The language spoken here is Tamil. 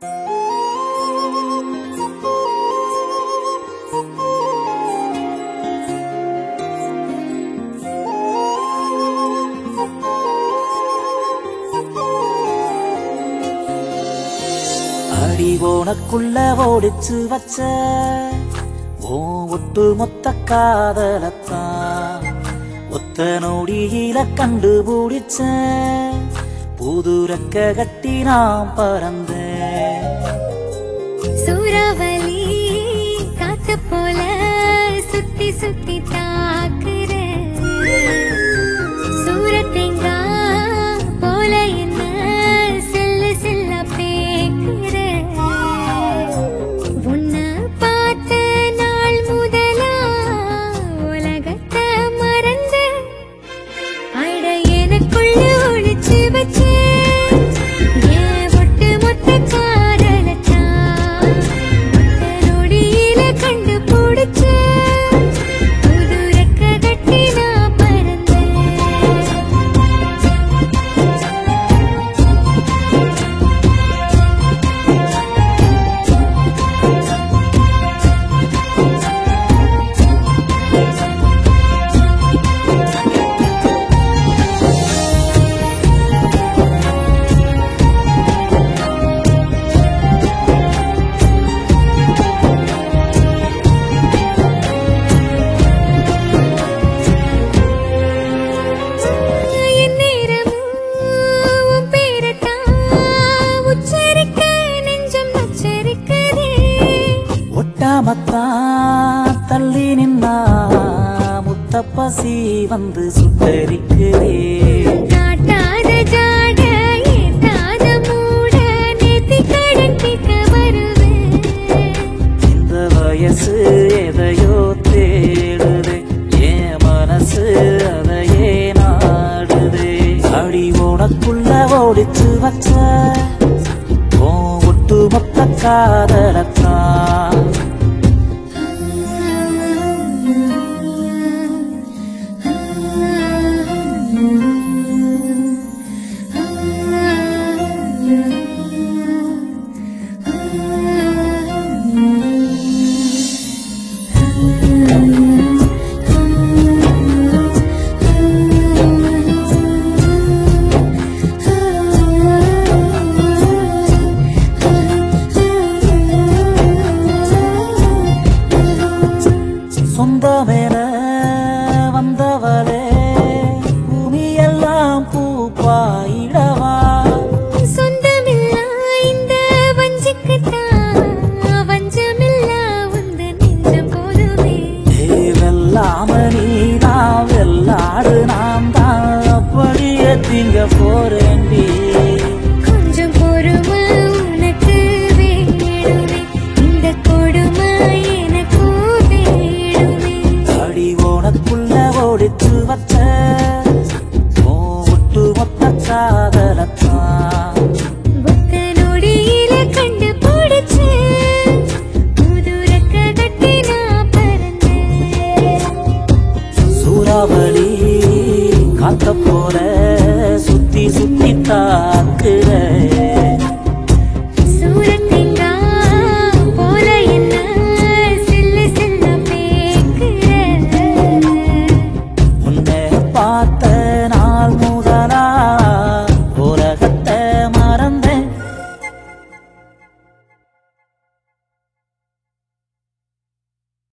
அடி உனக்குள்ள ஓடிச்சு வச்ச ஓ ஒட்டு மொத்த காதலத்தான் ஒத்த நொடியில கண்டுபிடிச்ச புது ரெக்க கட்டி நான் பறந்தேன் சூறாவளி காத்து போல சுத்தி சுத்தி தாக்குற சூரத்தேங்கா போல என்ன சில்லு சில்ல பேக்குற உன்னை பார்த்த நாள் முதலா உலகத்தை மறந்த அட எனக்குள்ள ஒளிச்சு வச்சே ஏன் ஒட்டு மொத்த காதலத்தான் ஒத்த நொடியில கண்டுபிடிச்ச புது ரெக்க கட்டி நான் பறந்தேன் எந்நேரமும் உன் பேரைத்தான் உச்சரிக்க நெஞ்சம் நச்சரிக்குதே. ஒட்டாமத்தான் தள்ளி நின்னா முத்தப்பசி வந்து சுட்டரிக்குதே காட்டாத ஜாட, ஏத்தாத மூட, நேத்திக்கடன் கேட்க வருவேன். இந்த வயசு எதையோ தேடுது என் மனசு அதையே நாடுது அடி உனக்குள்ள ஓடிச்சு வச்ச ஓ ஒட்டு மொத்த காதலத்தான்